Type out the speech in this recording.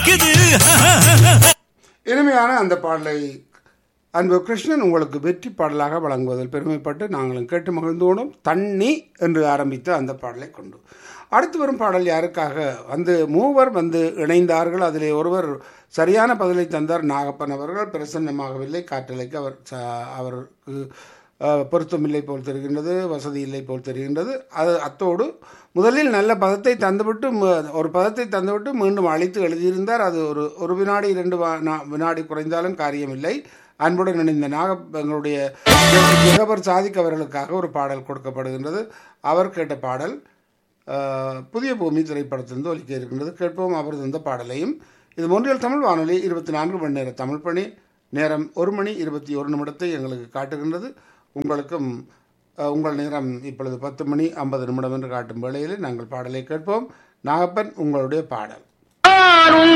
இனிமையான அந்த பாடலை அன்பு கிருஷ்ணன் உங்களுக்கு வெற்றி பாடலாக வழங்குவதில் பெருமைப்பட்டு நாங்களும் கேட்டு மகிழ்ந்தோடும் தண்ணி என்று ஆரம்பித்த அந்த பாடலை கொண்டு அடுத்து வரும் பாடல் யாருக்காக வந்து மூவர் வந்து இணைந்தார்கள் அதிலே ஒருவர் சரியான பதிலை தந்தார் நாகப்பன் அவர்கள் பிரசன்னமாகவில்லை காற்றலைக்கு அவர் ச- அவருக்கு அஹ், பொருத்தமில்லை போல் தெரிகின்றது வசதி இல்லை போல் தெரிகின்றது அது அத்தோடு முதலில் நல்ல பதத்தை தந்துவிட்டு ம- ஒரு பதத்தை தந்துவிட்டு மீண்டும் அழித்து எழுதியிருந்தார் அது ஒரு ஒரு வினாடி இரண்டு வா- நா- வினாடி குறைந்தாலும் காரியமில்லை அன்புடன் இணைந்த நாக எங்களுடைய ஜெகபர் சாதிக் அவர்களுக்காக ஒரு பாடல் கொடுக்கப்படுகின்றது அவர் கேட்ட பாடல் அஹ், புதிய பூமி திரைப்படத்திலிருந்து ஒலிக்க இருக்கின்றது கேட்போம் அவர் தந்த பாடலையும் இது ஒன்றியல் தமிழ் வானொலி இருபத்தி நான்கு மணி நேர தமிழ் பணி நேரம் ஒரு மணி இருபத்தி ஒரு நிமிடத்தை எங்களுக்கு காட்டுகின்றது உங்களுக்கும் அஹ், உங்கள் நேரம் இப்பொழுது பத்து மணி ஐம்பது நிமிடம் என்று காட்டும் வேளையில் நாங்கள் பாடலை கேட்போம் நாகப்பன் உங்களுடைய பாடல்